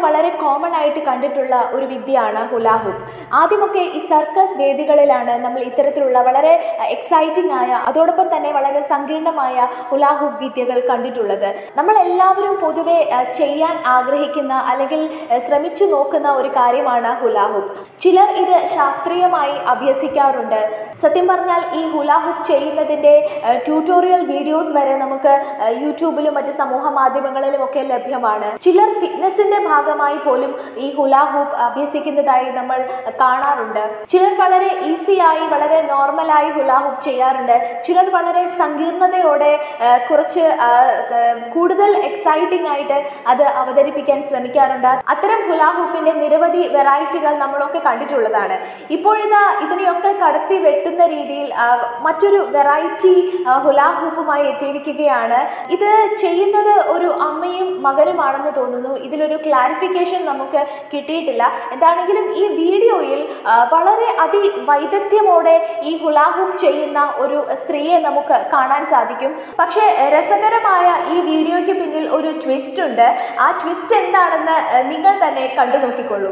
വളരെ കോമൺ ആയിട്ട് കണ്ടിട്ടുള്ള ഒരു വിദ്യയാണ് ഹുലാഹുപ്പ് ആദ്യമൊക്കെ ഈ സർക്കസ് വേദികളിലാണ് നമ്മൾ ഇത്തരത്തിലുള്ള വളരെ എക്സൈറ്റിംഗ് ആയ അതോടൊപ്പം തന്നെ വളരെ സങ്കീർണമായ ഹുലാഹുപ്പ് വിദ്യകൾ കണ്ടിട്ടുള്ളത് നമ്മൾ എല്ലാവരും പൊതുവെ ആ, ചെയ്യാൻ ആഗ്രഹിക്കുന്ന അല്ലെങ്കിൽ ആ, ശ്രമിച്ചു നോക്കുന്ന ഒരു കാര്യമാണ് ഹുലാഹുപ്പ് ചിലർ ഇത് ശാസ്ത്രീയമായി അഭ്യസിക്കാറുണ്ട് സത്യം പറഞ്ഞാൽ ഈ ഹുലാഹുപ്പ് ചെയ്യുന്നതിൻ്റെ ട്യൂട്ടോറിയൽ വീഡിയോസ് വരെ നമുക്ക് ആ, യൂട്യൂബിലും മറ്റ് സമൂഹ മാധ്യമങ്ങളിലും ഒക്കെ ലഭ്യമാണ് ചിലർ ഫിറ്റ്നസിന്റെ ഭാഗമായി പോലും ഈ ഹുലാഹൂപ്പ് അഭ്യസിക്കുന്നതായി നമ്മൾ കാണാറുണ്ട് ചിലർ വളരെ ഈസിയായി വളരെ നോർമലായി ഹുലാഹൂപ്പ് ചെയ്യാറുണ്ട് ചിലർ വളരെ സങ്കീർണതയോടെ ആ, കുറച്ച് ആ, ആ, കൂടുതൽ എക്സൈറ്റിംഗ് ആയിട്ട് അത് അവതരിപ്പിക്കാൻ ശ്രമിക്കാറുണ്ട് അത്തരം ഹുലാഹൂപ്പിന്റെ നിരവധി വെറൈറ്റികൾ നമ്മളൊക്കെ കണ്ടിട്ടുള്ളതാണ് ഇപ്പോഴിതാ ഇതിനെയൊക്കെ കടത്തി വെട്ടുന്ന രീതിയിൽ ആ, മറ്റൊരു വെറൈറ്റി ഹുലാഹൂപ്പുമായി എത്തിയിരിക്കുകയാണ് ഇത് ചെയ്യുന്നത് ഒരു അമ്മയും മകനുമാണെന്ന് തോന്നുന്നു ഇതിലൊരു ക്ലാരിഫിക്കേഷൻ നമുക്ക് കിട്ടിയിട്ടില്ല എന്താണെങ്കിലും ഈ വീഡിയോയിൽ ആ, വളരെ അതിവൈദഗ്ധ്യമോടെ ഈ ഹുലാഹൂപ്പ് ചെയ്യുന്ന ഒരു സ്ത്രീയെ നമുക്ക് കാണാൻ സാധിക്കും പക്ഷേ രസകരമായ ഈ വീഡിയോയ്ക്ക് പിന്നിൽ ഒരു ട്വിസ്റ്റ് ഉണ്ട് ആ ട്വിസ്റ്റ് എന്താണെന്ന് ആ, നിങ്ങൾ തന്നെ കണ്ടു നോക്കിക്കൊള്ളൂ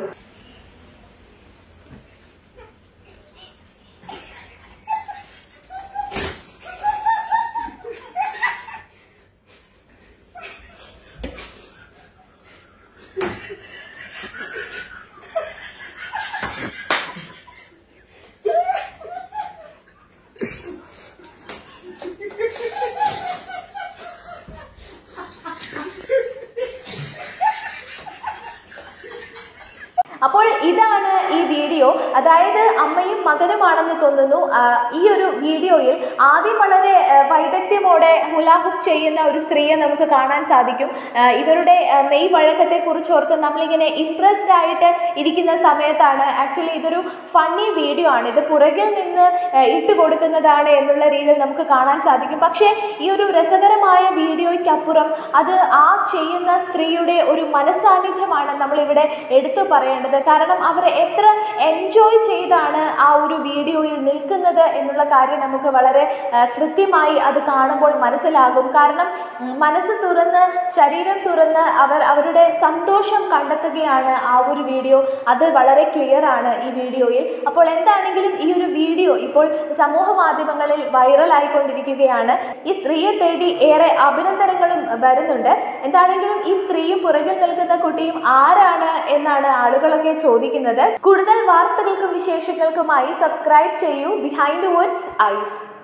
അപ്പോൾ ഇതാണ് ഈ വീഡിയോ അതായത് അമ്മയും മകനുമാണെന്ന് തോന്നുന്നു ആ, ഈ ഒരു വീഡിയോയിൽ ആദ്യം വളരെ ആ, വൈദഗ്ധ്യമോടെ ഹുലാഹുപ്പ് ചെയ്യുന്ന ഒരു സ്ത്രീയെ നമുക്ക് കാണാൻ സാധിക്കും ആ, ഇവരുടെ ആ, മെയ് വഴക്കത്തെ കുറിച്ച് ഓർത്ത് നമ്മളിങ്ങനെ ഇംപ്രസ്ഡ് ആയിട്ട് ഇരിക്കുന്ന സമയത്താണ് ആക്ച്വലി ഇതൊരു ഫണ്ണി വീഡിയോ ആണ് ഇത് പുറകിൽ നിന്ന് ആ, ഇട്ട് കൊടുക്കുന്നതാണ് എന്നുള്ള രീതിയിൽ നമുക്ക് കാണാൻ സാധിക്കും പക്ഷേ ഈ ഒരു രസകരമായ വീഡിയോയ്ക്കപ്പുറം അത് ആ ചെയ്യുന്ന സ്ത്രീയുടെ ഒരു മനസാന്നിധ്യമാണ് നമ്മളിവിടെ എടുത്തു പറയേണ്ടത് കാരണം അവർ എത്ര എൻജോയ് ചെയ്താണ് ആ ഒരു വീഡിയോയിൽ നിൽക്കുന്നത് എന്നുള്ള കാര്യം നമുക്ക് വളരെ ആ, കൃത്യമായി അത് കാണുമ്പോൾ മനസ്സിലാകും കാരണം ഉം, മനസ്സ് തുറന്ന് ശരീരം തുറന്ന് അവർ അവരുടെ സന്തോഷം കണ്ടെത്തുകയാണ് ആ ഒരു വീഡിയോ അത് വളരെ ക്ലിയർ ആണ് ഈ വീഡിയോയിൽ അപ്പോൾ എന്താണെങ്കിലും ഈ ഒരു വീഡിയോ ഇപ്പോൾ സമൂഹ മാധ്യമങ്ങളിൽ വൈറലായിക്കൊണ്ടിരിക്കുകയാണ് ഈ സ്ത്രീയെ തേടി ഏറെ അഭിനന്ദനങ്ങളും വരുന്നുണ്ട് എന്താണെങ്കിലും ഈ സ്ത്രീയും പുറകിൽ നിൽക്കുന്ന കുട്ടിയും ആരാണ് എന്നാണ് ആളുകളൊക്കെ ചോദിക്കുന്നത് കൂടുതൽ വാർത്തകൾക്കും വിശേഷങ്ങൾക്കുമായി സബ്സ്ക്രൈബ് ചെയ്യൂ ബിഹൈൻഡ് വുഡ്സ് ഐസ്